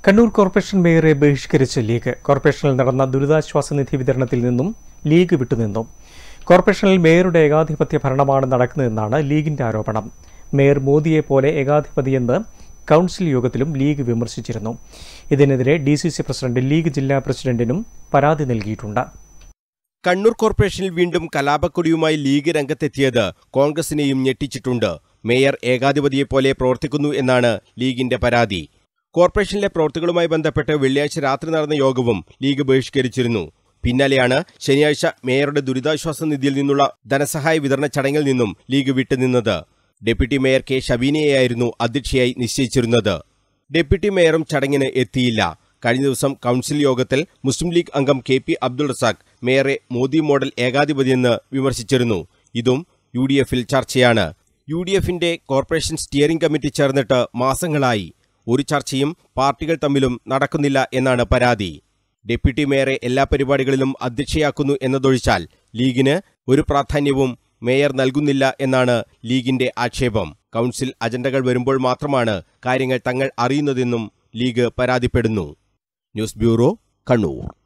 Kannur corporation മേയറെ ബഹിഷ്കരിച്ച് ലീഗ് കോർപ്പറേഷനിൽ നടന്ന ദുരിതാശ്വാസ നിധി വിതരണത്തിൽ നിന്നും ലീഗ് വിട്ടുനിന്നു കോർപ്പറേഷനിൽ മേയറുടെ ഏകാധിപത്യ ഭരണമാണ് നടക്കുന്നതെന്നാണ് ലീഗിന്റെ ആരോപണം മേയർ മോദിയെ പോലെ ഏകാധിപതിയെന്ന് കൗൺസിൽ യോഗത്തിലും ലീഗ് വിമർശിച്ചിരുന്നു ഇതിനെതിരെ D C C president League ജില്ലാ പ്രസിഡന്റിനും പരാതി നൽകിയിട്ടുണ്ട് കണ്ണൂർ കോർപ്പറേഷനിൽ വീണ്ടും കലാപക്കൊടിയുമായി ലീഗ് രംഗത്തെത്തിയത് കോൺഗ്രസിനെയും ഞെട്ടിച്ചിട്ടുണ്ട് മേയർ ഏകാധിപതിയെപ്പോലെ പ്രവർത്തിക്കുന്നു എന്നാണ് ലീഗിന്റെ പരാതി കോർപ്പറേഷനിലെ പ്രവൃത്തികളുമായി ബന്ധപ്പെട്ട് വെള്ളിയാഴ്ച രാത്രി നടന്ന യോഗവും ലീഗ് ബഹിഷ്കരിച്ചിരുന്നു പിന്നാലെയാണ് ശനിയാഴ്ച മേയറുടെ ദുരിതാശ്വാസ നിധിയിൽ നിന്നുള്ള ധനസഹായ വിതരണ ചടങ്ങിൽ നിന്നും ലീഗ് വിട്ടുനിന്നത് ഡെപ്യൂട്ടി മേയർ കെ ഷബീനയെയായിരുന്നു അധ്യക്ഷയായി നിശ്ചയിച്ചിരുന്നത് ഡെപ്യൂട്ടി മേയറും ചടങ്ങിന് എത്തിയില്ല കഴിഞ്ഞ ദിവസം കൗൺസിൽ യോഗത്തിൽ മുസ്ലിം ലീഗ് അംഗം കെ പി അബ്ദുൾ റസാഖ് മേയറെ മോദി മോഡൽ ഏകാധിപതിയെന്ന് വിമർശിച്ചിരുന്നു ഇതും യു ഡി എഫിൽ ചർച്ചയാണ് യു ഡി എഫിന്റെ കോർപ്പറേഷൻ സ്റ്റിയറിംഗ് കമ്മിറ്റി ചേർന്നിട്ട് മാസങ്ങളായി ഒരു ചർച്ചയും പാർട്ടികൾ തമ്മിലും നടക്കുന്നില്ല എന്നാണ് പരാതി ഡെപ്യൂട്ടി മേയറെ എല്ലാ പരിപാടികളിലും അധ്യക്ഷയാക്കുന്നു എന്നതൊഴിച്ചാൽ ലീഗിന് ഒരു പ്രാധാന്യവും മേയർ നൽകുന്നില്ല എന്നാണ് ലീഗിന്റെ ആക്ഷേപം കൗൺസിൽ അജണ്ടകൾ വരുമ്പോൾ മാത്രമാണ് കാര്യങ്ങൾ തങ്ങൾ അറിയുന്നതെന്നും ലീഗ് പരാതിപ്പെടുന്നു ന്യൂസ് ബ്യൂറോ കണ്ണൂർ